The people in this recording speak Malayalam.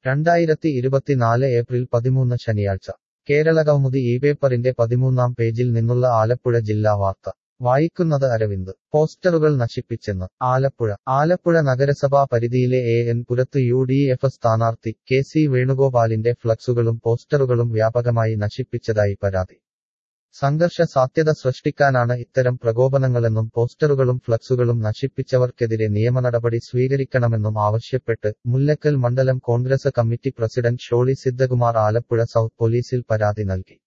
രണ്ടായിരത്തി ഇരുപത്തിനാല് ഏപ്രിൽ പതിമൂന്ന് ശനിയാഴ്ച കേരള കൗമുദി ഈ പേപ്പറിന്റെ പതിമൂന്നാം പേജിൽ നിന്നുള്ള ആലപ്പുഴ ജില്ലാ വാർത്ത വായിക്കുന്നത് അരവിന്ദ് പോസ്റ്ററുകൾ നശിപ്പിച്ചെന്ന് ആലപ്പുഴ ആലപ്പുഴ നഗരസഭാ പരിധിയിലെ എ എൻ പുരത്ത് യു ഡി എഫ് സ്ഥാനാർത്ഥി കെ സി വേണുഗോപാലിന്റെ ഫ്ലക്സുകളും പോസ്റ്ററുകളും വ്യാപകമായി നശിപ്പിച്ചതായി പരാതി സംഘർഷ സാധ്യത സൃഷ്ടിക്കാനാണ് ഇത്തരം പ്രകോപനങ്ങളെന്നും പോസ്റ്ററുകളും ഫ്ലക്സുകളും നശിപ്പിച്ചവർക്കെതിരെ നിയമനടപടി സ്വീകരിക്കണമെന്നും ആവശ്യപ്പെട്ട് മുല്ലക്കൽ മണ്ഡലം Congress committee president Sholy Siddhakumar Alappuzha south പോലീസിൽ പരാതി നൽകി